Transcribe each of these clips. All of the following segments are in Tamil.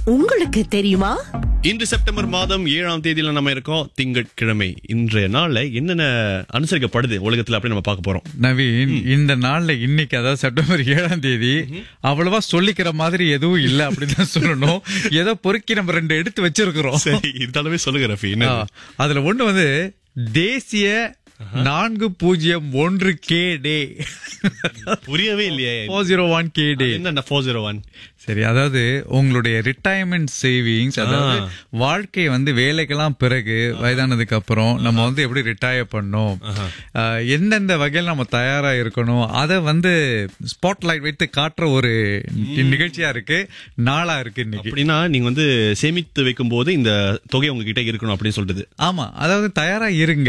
உங்களுக்கு தெரியுமா இன்று செப்டம்பர் மாதம் ஏழாம் தேதியில நம்ம இருக்கோம் திங்கட்கிழமை இன்றைய நாள்ல என்னென்ன அனுசரிக்கப்படுது உலகத்துல அப்படி நம்ம பார்க்க போறோம் நவீன் இந்த நாள்ல இன்னைக்கு அதாவது செப்டம்பர் ஏழாம் தேதி அவ்வளவா சொல்லிக்கிற மாதிரி எதுவும் இல்ல அப்படிதான் சொல்லணும் ஏதோ பொறுக்கி நம்ம ரெண்டு எடுத்து வச்சிருக்கிறோம் சரி இருந்தாலுமே சொல்லுங்க ரஃபி என்ன ஆ, அதுல ஒண்ணு வந்து தேசிய நான்கு பூஜ்ஜியம் ஒன்று கே டே புரியவே இல்லையே four zero one K day என்ன ஃபோர் ஜீரோ ஒன் சரி அதாவது உங்களுடைய ரிட்டையர்மெண்ட் சேவிங்ஸ் அதாவது ஆ. வாழ்க்கை வந்து வேலைக்கெல்லாம் பிறகு வயதானதுக்கு அப்புறம் நம்ம வந்து எப்படி ரிட்டையர் பண்ணோம் ஆஹ், எந்தெந்த வகையில் நம்ம தயாரா இருக்கணும் அதை வந்து ஸ்பாட்லைட் வைத்து காட்டுற ஒரு நிகழ்ச்சியா இருக்கு நாளா இருக்கு இன்னைக்கு அப்படின்னா நீங்க வந்து சேமித்து வைக்கும் போது இந்த தொகை உங்ககிட்ட இருக்கணும் அப்படின்னு சொல்றது ஆமா அதாவது தயாரா இருங்க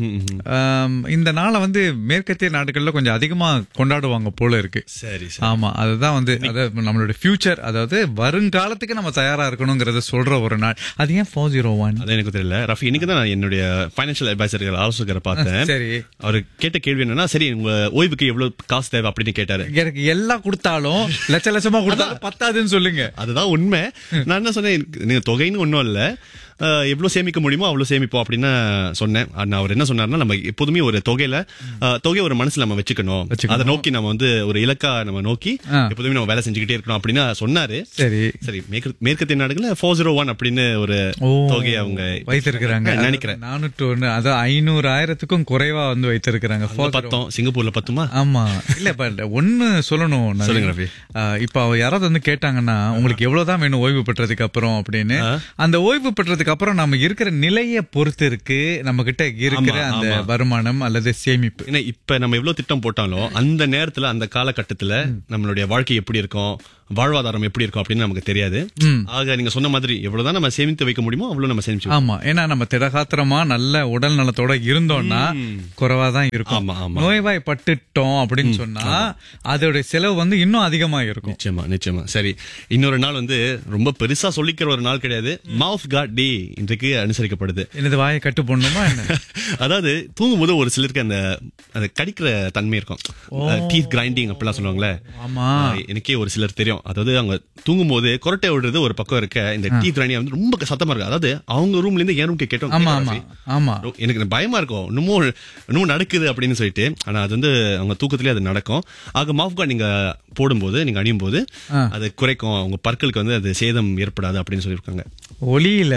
ஆம், இந்த நாளை வந்து மேற்கத்திய நாடுகள்ல கொஞ்சம் அதிகமா கொண்டாடுவாங்க போல இருக்கு சரி சரி ஆமா அதுதான் வந்து அதாவது நம்மளோட ஃபியூச்சர் அதாவது வருங்காலத்துக்கு நம்ம தயாரா இருக்கணுங்கிறத சொல்ற ஒரு நாள் அது ஏன் ஃபோர் ஜீரோ ஒன் அது எனக்கு தெரியல ரஃபி இன்னைக்கு தான் நான் என்னுடைய பைனான்சியல் அட்வைசர்கள் ஆலோசகரை பார்த்தேன் சரி அவர் கேட்ட கேள்வி என்னன்னா சரி உங்க ஓய்வுக்கு எவ்வளவு காசு தேவை அப்படின்னு கேட்டாரு எனக்கு எல்லாம் கொடுத்தாலும் லட்ச லட்சமா கொடுத்தாலும் பத்தாதுன்னு சொல்லுங்க அதுதான் உண்மை நான் என்ன சொன்னேன் எனக்கு- நீங்க தொகைன்னு ஒண்ணும் இல்ல அஹ், எவ்வளவு சேமிக்க முடியுமோ அவ்வளவு சேமிப்போம் அப்படின்னு சொன்னேன் ஆனா அவர் என்ன சொன்னாருன்னா நம்ம எப்போதுமே ஒரு தொகையில அஹ், தொகையை ஒரு மனசுல நம்ம வச்சுக்கணும் வச்சுக்கணும். அதை நோக்கி நம்ம வந்து ஒரு இலக்கா நம்ம நோக்கி ஆ. எப்போதுமே நம்ம வேலை செஞ்சுக்கிட்டே இருக்கணும் அப்படின்னு சொன்னாரு சரி சரி மேற்கு- மேற்கத்திய நாடுகள்ல ஃபோர் ஜீரோ ஒன் அப்படின்னு ஒரு ஓ தொகையை அவங்க வைத்திருக்கிறாங்க நினைக்கிறேன் நானூற்று ஒண்ணு அதான் ஐநூறு ஆயிரத்துக்கும் குறைவா வந்து வைத்திருக்கிறாங்க அங்க பத்தோம் சிங்கப்பூர்ல பத்துமா ஆமா இல்ல பட் ஒண்ணு சொல்லணும் நவீன். சொல்லுங்க ரவி. ஆஹ் இப்ப அவ யாராவது வந்து கேட்டாங்கன்னா உங்களுக்கு எவ்வளவுதான் வேணும் ஓய்வு பெற்றதுக்கு அப்புறம் அப்படின்னு அந்த ஓய்வு பெற்றதுக்கு அப்புறம் நம்ம இருக்கிற நிலைய பொறுத்து இருக்கு நம்ம கிட்ட இருக்கிற ஆமா, அந்த ஆமா. வருமானம் அல்லது சேமிப்பு ஏன்னா இப்ப நம்ம எவ்வளவு திட்டம் போட்டாலும் அந்த நேரத்துல அந்த காலகட்டத்துல நம்மளுடைய வாழ்க்கை எப்படி இருக்கும் வாழ்வாதாரம் எப்படி இருக்கும் அப்படின்னு நமக்கு தெரியாது ஆக நீங்க சொன்ன மாதிரி எவ்வளவுதான் நம்ம சேமித்து வைக்க முடியுமோ அவ்வளவு நம்ம சேமிச்சு வைக்கணும். ஆமா ஏன்னா நம்ம திடகாத்திரமா நல்ல உடல் நலத்தோட இருந்தோம்னா குறைவா தான் இருக்கும் ஆமா, ஆமா. நோய்வாய் பட்டுட்டோம் அப்படின்னு சொன்னா அதோட செலவு வந்து இன்னும் அதிகமா இருக்கும் நிச்சயமா நிச்சயமா சரி இன்னொரு நாள் வந்து ரொம்ப பெருசா சொல்லிக்கிற ஒரு நாள் கிடையாது மவுத் காட் டே இன்றைக்கு அனுசரிக்கப்படுது எனது வாயை கட்டு போடணுமா என்ன அதாவது தூங்கும்போது ஒரு சிலருக்கு அந்த அந்த கடிக்கிற தன்மை இருக்கும் டீத் கிரைண்டிங் அப்படிலாம் சொல்லுவாங்களே ஆமா ஆஹ் எனக்கே ஒரு சிலர் தெரியும் அதாவது அவங்க தூங்கும் போது கொரட்டை விடுறது ஒரு பக்கம் இருக்க இந்த டீ கிரைண்டிங் வந்து ரொம்ப சத்தமா இருக்கு அதாவது அவங்க ரூம்ல இருந்து என் ரூம்க்கு கேட்டோம் ஆமா ஆமா ஆமா எனக்கு பயமா இருக்கும் இன்னமும் இன்னமும் நடக்குது அப்படின்னு சொல்லிட்டு ஆனா அது வந்து அவங்க தூக்கத்திலே அது நடக்கும் ஆக மாஃப்கா நீங்க போடும்போது நீங்க அணியும் போது அது குறைக்கும் உங்க பற்களுக்கு வந்து அது சேதம் ஏற்படாது அப்படின்னு சொல்லியிருக்காங்க ஒளியில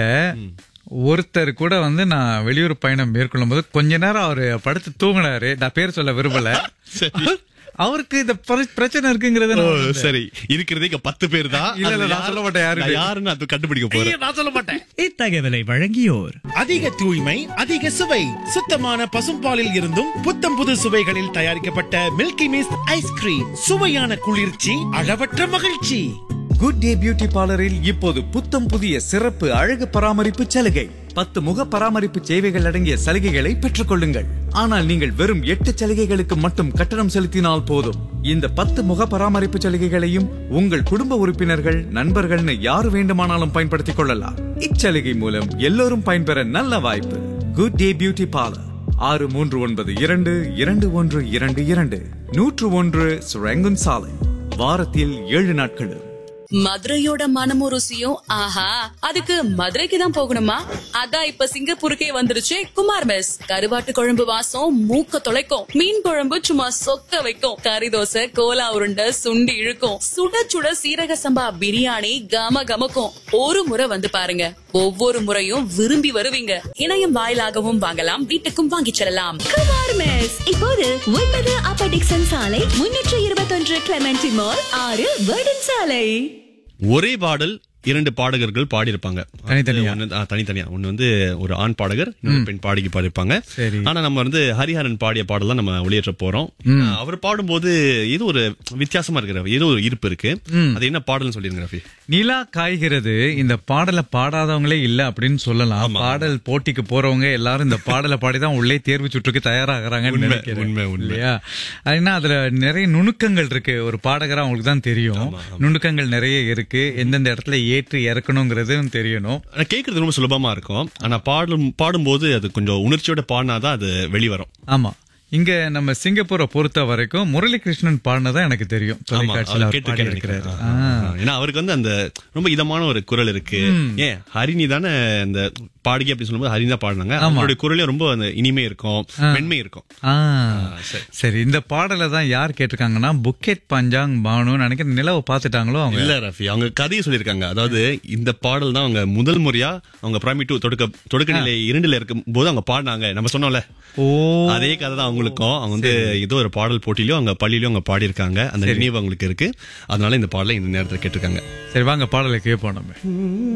ஒருத்தர் கூட வந்து நான் வெளியூர் பயணம் மேற்கொள்ளும் போது கொஞ்ச நேரம் அவரு படுத்து தூங்கினாரு நான் பேர் சொல்ல விரும்பல அவருக்கு இந்த பிர- பிரச்சனை இருக்குங்கிறத ஓ, நான் சரி இருக்கிறதே இங்க பத்து பேர் தான் இல்ல, இல்ல, அதுல நான் சொல்ல மாட்டேன் யாருன்னு. நான் யாருன்னு அது கண்டுபிடிக்க போறேன் நான் சொல்ல மாட்டேன் இத்தகவலை வழங்கியோர் அதிக தூய்மை அதிக சுவை சுத்தமான பசும்பாலில் இருந்தும் புத்தம் புது சுவைகளில் தயாரிக்கப்பட்ட மில்கி மிஸ்ட் ஐஸ்கிரீம் சுவையான குளிர்ச்சி அளவற்ற மகிழ்ச்சி குட் டே பியூட்டி பார்லரில் இப்போது புத்தம் புதிய சிறப்பு அழகு பராமரிப்பு சலுகை பத்து முக பராமரிப்பு சேவைகள் அடங்கிய சலுகைகளை பெற்றுக் கொள்ளுங்கள் ஆனால் நீங்கள் வெறும் எட்டு சலுகைகளுக்கு மட்டும் கட்டணம் செலுத்தினால் போதும் இந்த பத்து முக பராமரிப்பு சலுகைகளையும் உங்கள் குடும்ப உறுப்பினர்கள் நண்பர்கள்னு யார் வேண்டுமானாலும் பயன்படுத்திக் கொள்ளலாம் இச்சலுகை மூலம் எல்லோரும் பயன்பெற நல்ல வாய்ப்பு குட் டே பியூட்டி பார்லர் ஆறு மூன்று ஒன்பது இரண்டு இரண்டு ஒன்று இரண்டு இரண்டு நூற்று ஒன்று சுரங்குன் சாலை வாரத்தில் ஏழு நாட்களும் மதுரையோட மனமும் ருசியும் ஆஹா அதுக்கு மதுரைக்கு தான் போகணுமா அதான் இப்ப சிங்கப்பூருக்கே வந்துருச்சு குமார் மெஸ் கருவாட்டு குழம்பு வாசம் மூக்க தொலைக்கும் மீன் குழம்பு சும்மா சொக்க வைக்கும் கறி தோசை கோலா உருண்டை சுண்டி இழுக்கும் சுட சுட சீரக சம்பா பிரியாணி கம கமக்கும் ஒரு முறை வந்து பாருங்க ஒவ்வொரு முறையும் விரும்பி வருவீங்க இணையம் வாயிலாகவும் வாங்கலாம் வீட்டுக்கும் வாங்கிச் செல்லலாம் குமார் மெஸ் இப்போது ஒன்பது அப்ப டிக்சன் சாலை முன்னூற்று இருபத்தொன்று கிளமெண்டி மால் ஆறு வேர்டன் சாலை ஒரே பாடல் இரண்டு பாடகர்கள் பாடியிருப்பாங்க தனித்தனியா? ஒண்ணு- ஆ, தனித்தனியா ஒன்னு வந்து ஒரு ஆண் பாடகர் இன்னொரு பெண் பாடகி பாடியிருப்பாங்க சரி. ஆனா நம்ம வந்து ஹரிஹரன் பாடிய பாடல் தான் நம்ம வெளியேற்ற போறோம் ஆ, அவர் பாடும்போது ஏதோ ஒரு வித்தியாசமா இருக்கிற ஏதோ ஒரு இருப்பு இருக்கு அது என்ன பாடல்னு சொல்லிருங்க ரஃபி நிலா காய்கிறது இந்த பாடலை பாடாதவங்களே இல்ல அப்படின்னு சொல்லலாம் பாடல் போட்டிக்கு போறவங்க எல்லாரும் இந்த பாடலை பாடிதான் உள்ளே தேர்வு சுற்றுக்கு தயாராகிறாங்கன்னு உண்மை, நினைக்கிறேன் உண்மை, உண்மை. இல்லையா ஏன்னா அதுல நிறைய நுணுக்கங்கள் இருக்கு ஒரு பாடகரா அவங்களுக்கு தான் தெரியும் நுணுக்கங்கள் நிறைய இருக்கு எந்தெந்த இடத்துல ஏற்று இறக்கணுங்கிறதும் தெரியணும் ஆனா கேட்கறது ரொம்ப சுலபமா இருக்கும் ஆனா பாடும் பாடும்போது அது கொஞ்சம் உணர்ச்சியோட பாடினாதான் அது வெளிவரும் ஆமா இங்க நம்ம சிங்கப்பூரை பொறுத்த வரைக்கும் முரளி கிருஷ்ணன் பாடினதான் எனக்கு தெரியும் ஆமா, தொலைக்காட்சியில் அவர் அவர் கேட்டிருக்கேன்னு பாடியிருக்கிறாரு. நினைக்கிறேன். ஆ. ஆ, ஏன்னா அவருக்கு வந்து அந்த ரொம்ப இதமான ஒரு குரல் இருக்கு ஏன் ஹரிணி தானே அந்த பாடகி அப்படின்னு சொல்லும்போது ஹரிணி தான் பாடினாங்க அவருடைய குரலே ரொம்ப அந்த இனிமை இருக்கும் மென்மை இருக்கும் ஆ. சரி. சரி இந்த பாடலை தான் யார் கேட்டிருக்காங்கன்னா புக்கெட் பஞ்சாங் பானு நினைக்கிறேன் நிலவை பார்த்துட்டாங்களோ அவங்க இல்ல ரஃபி அவங்க கதையை சொல்லியிருக்காங்க அதாவது இந்த பாடல் தான் அவங்க முதல் முறையா அவங்க பிரைமரி டூ தொடக்க தொடக்க நிலை இரண்டுல இருக்கும் போது அவங்க பாடினாங்க நம்ம சொன்னோம்ல ஓ அதே கதை தான் அவங்களுக்கும் அவங்க வந்து ஏதோ ஒரு பாடல் போட்டியிலயும் அவங்க பள்ளியிலயும் அவங்க பாடியிருக்காங்க அந்த நினைவு அவங்களுக்கு இருக்கு அதனால இந்த பாடலை இந்த நேரத்துல கேட்டிருக்காங்க சரி வாங்க பாடலை கேட்போம் நம்ம